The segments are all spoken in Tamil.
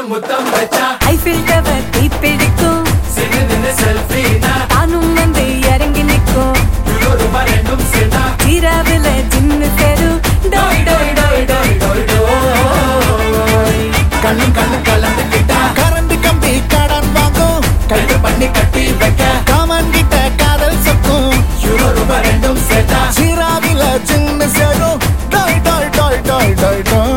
முத்தம் வச்சா ஐஃபில் டவர் தீப்பிடிக்கும் சிறு செல்ஃபி தானும் வந்து இறங்கி நிற்கும் ரூபா ரெண்டும் சேர்ந்தா சீராவில ஜின்னு தெரு டோய் டோய் டோய் டோய் டோய் டோய் கண்ணு கண்ணு கலந்துக்கிட்டா கரண்ட் கம்பி கடன் வாங்கும் கைது பண்ணி கட்டி வைக்க காமன் கிட்ட காதல் சொக்கும் யூரோ ரூபா ரெண்டும் சேர்த்தா சீராவில சின்ன சேரும் டாய் டாய் டாய் டாய் டாய் டாய்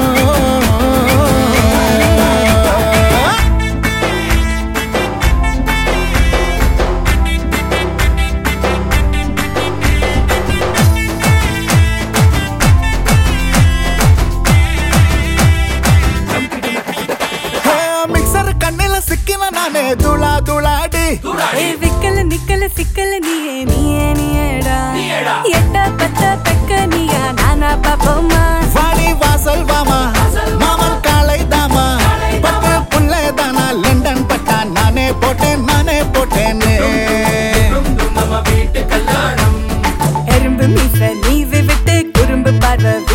மிக்சர் கண்ணில சிக்கின நானே துளா துளாடி ஏ விக்கல நிக்கல சிக்கல நீயே நீயே நீயேடா நீயேடா. எட்ட பத்த பெக்க நீயா நானா பாப்போமா வாடி வாசல் வாமா மாமன் காலை தாமா பத்து புள்ளை தானா லண்டன் பட்டா நானே போட்டேன் நானே போட்டேன்னு டும் டும் நம்ம வீட்டு கல்யாணம் எறும்பு மீச நீவி விட்டு குறும்பு பார்வை